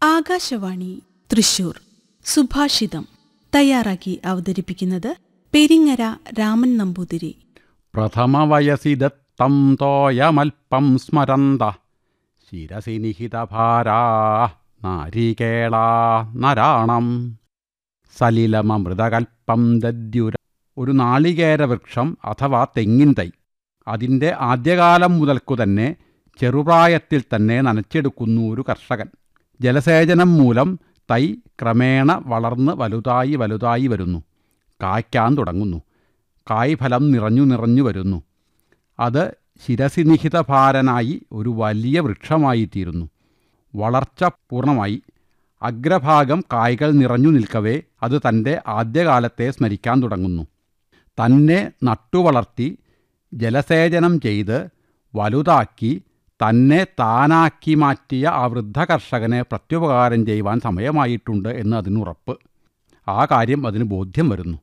ആകാശവാണി തൃശൂർ സുഭാഷിതം തയ്യാറാക്കി അവതരിപ്പിക്കുന്നത് പെരിങ്ങര രാമൻ നമ്പൂതിരി പ്രഥമ വയസി ദത്തം തോയമൽപം സ്മരന്ത ശിരസി നിഹിതഭാരാ നാരികേളാ നരാണം സലിലമൃതകൽപ്പം ദദ്യുര ഒരു നാളികേര വൃക്ഷം അഥവാ തെങ്ങിൻ തൈ അതിൻ്റെ ആദ്യകാലം മുതൽക്കു തന്നെ ചെറുപ്രായത്തിൽ തന്നെ നനച്ചെടുക്കുന്നു ഒരു കർഷകൻ ജലസേചനം മൂലം തൈ ക്രമേണ വളർന്ന് വലുതായി വലുതായി വരുന്നു കായ്ക്കാൻ തുടങ്ങുന്നു കായ്ഫലം നിറഞ്ഞു നിറഞ്ഞു വരുന്നു അത് ശിരസിനിഹിതഭാരനായി ഒരു വലിയ വൃക്ഷമായിത്തീരുന്നു വളർച്ച പൂർണ്ണമായി അഗ്രഭാഗം കായ്കൾ നിറഞ്ഞു നിൽക്കവേ അത് തൻ്റെ ആദ്യകാലത്തെ സ്മരിക്കാൻ തുടങ്ങുന്നു തന്നെ നട്ടുവളർത്തി ജലസേചനം ചെയ്ത് വലുതാക്കി തന്നെ താനാക്കി മാറ്റിയ ആ വൃദ്ധ കർഷകനെ പ്രത്യുപകാരം ചെയ്യുവാൻ സമയമായിട്ടുണ്ട് എന്ന് അതിനുറപ്പ് ആ കാര്യം അതിന് ബോധ്യം വരുന്നു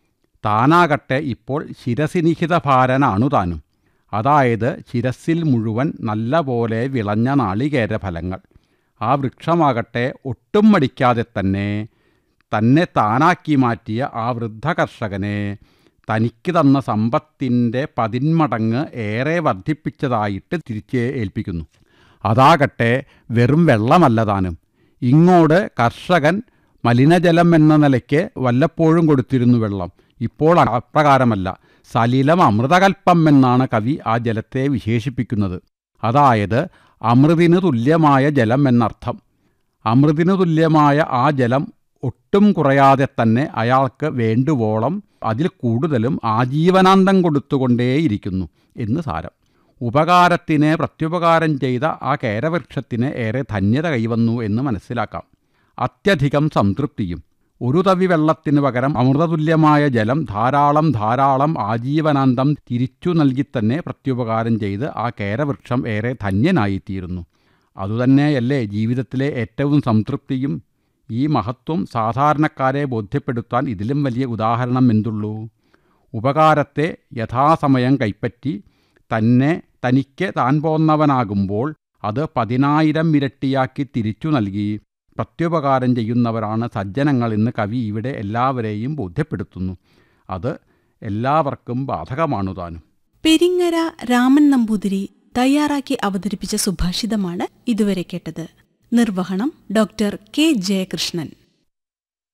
താനാകട്ടെ ഇപ്പോൾ ശിരസിനിഹിതഭാരനാണു താനും അതായത് ശിരസിൽ മുഴുവൻ നല്ല പോലെ വിളഞ്ഞ നാളികേര ഫലങ്ങൾ ആ വൃക്ഷമാകട്ടെ ഒട്ടും മടിക്കാതെ തന്നെ തന്നെ താനാക്കി മാറ്റിയ ആ വൃദ്ധ കർഷകനെ തനിക്ക് തന്ന സമ്പത്തിൻ്റെ പതിന്മടങ്ങ് ഏറെ വർദ്ധിപ്പിച്ചതായിട്ട് തിരിച്ച് ഏൽപ്പിക്കുന്നു അതാകട്ടെ വെറും വെള്ളമല്ല താനും ഇങ്ങോട്ട് കർഷകൻ മലിനജലം എന്ന നിലയ്ക്ക് വല്ലപ്പോഴും കൊടുത്തിരുന്നു വെള്ളം ഇപ്പോൾ അപ്രകാരമല്ല സലിലം അമൃതകൽപ്പം എന്നാണ് കവി ആ ജലത്തെ വിശേഷിപ്പിക്കുന്നത് അതായത് അമൃതിന് തുല്യമായ ജലം എന്നർത്ഥം അമൃതിന് തുല്യമായ ആ ജലം ഒട്ടും കുറയാതെ തന്നെ അയാൾക്ക് വേണ്ടുവോളം അതിൽ കൂടുതലും ആജീവനാന്തം കൊടുത്തുകൊണ്ടേയിരിക്കുന്നു എന്ന് സാരം ഉപകാരത്തിന് പ്രത്യുപകാരം ചെയ്ത ആ കേരവൃക്ഷത്തിന് ഏറെ ധന്യത കൈവന്നു എന്ന് മനസ്സിലാക്കാം അത്യധികം സംതൃപ്തിയും ഒരു തവി വെള്ളത്തിന് പകരം അമൃതതുല്യമായ ജലം ധാരാളം ധാരാളം ആജീവനാന്തം തിരിച്ചു നൽകി തന്നെ പ്രത്യുപകാരം ചെയ്ത് ആ കേരവൃക്ഷം ഏറെ ധന്യനായിത്തീരുന്നു അതുതന്നെയല്ലേ ജീവിതത്തിലെ ഏറ്റവും സംതൃപ്തിയും ഈ മഹത്വം സാധാരണക്കാരെ ബോധ്യപ്പെടുത്താൻ ഇതിലും വലിയ ഉദാഹരണം എന്തുള്ളൂ ഉപകാരത്തെ യഥാസമയം കൈപ്പറ്റി തന്നെ തനിക്ക് താൻ പോന്നവനാകുമ്പോൾ അത് പതിനായിരം ഇരട്ടിയാക്കി തിരിച്ചു നൽകി പ്രത്യുപകാരം ചെയ്യുന്നവരാണ് സജ്ജനങ്ങൾ എന്ന് കവി ഇവിടെ എല്ലാവരെയും ബോധ്യപ്പെടുത്തുന്നു അത് എല്ലാവർക്കും ബാധകമാണു താനും പെരിങ്ങര രാമൻ നമ്പൂതിരി തയ്യാറാക്കി അവതരിപ്പിച്ച സുഭാഷിതമാണ് ഇതുവരെ കേട്ടത് നിർവഹണം ഡോക്ടർ കെ ജയകൃഷ്ണൻ